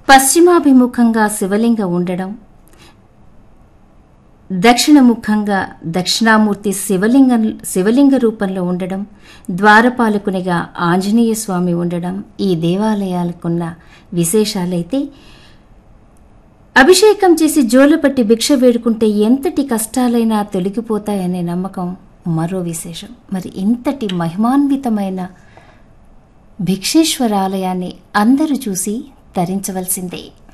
పశ్చిమాభిముఖంగా శివలింగ ఉండడం దక్షిణముఖంగా దక్షిణామూర్తి శివలింగ శివలింగ రూపంలో ఉండడం ద్వారపాలకునిగా ఆంజనేయ స్వామి ఉండడం ఈ దేవాలయాలకున్న విశేషాలైతే అభిషేకం చేసి జోలపట్టి భిక్ష వేడుకుంటే ఎంతటి కష్టాలైనా తొలగిపోతాయనే నమ్మకం మరో విశేషం మరి ఇంతటి మహిమాన్వితమైన భిక్షేశ్వరాలయాన్ని అందరూ చూసి తరించవలసిందే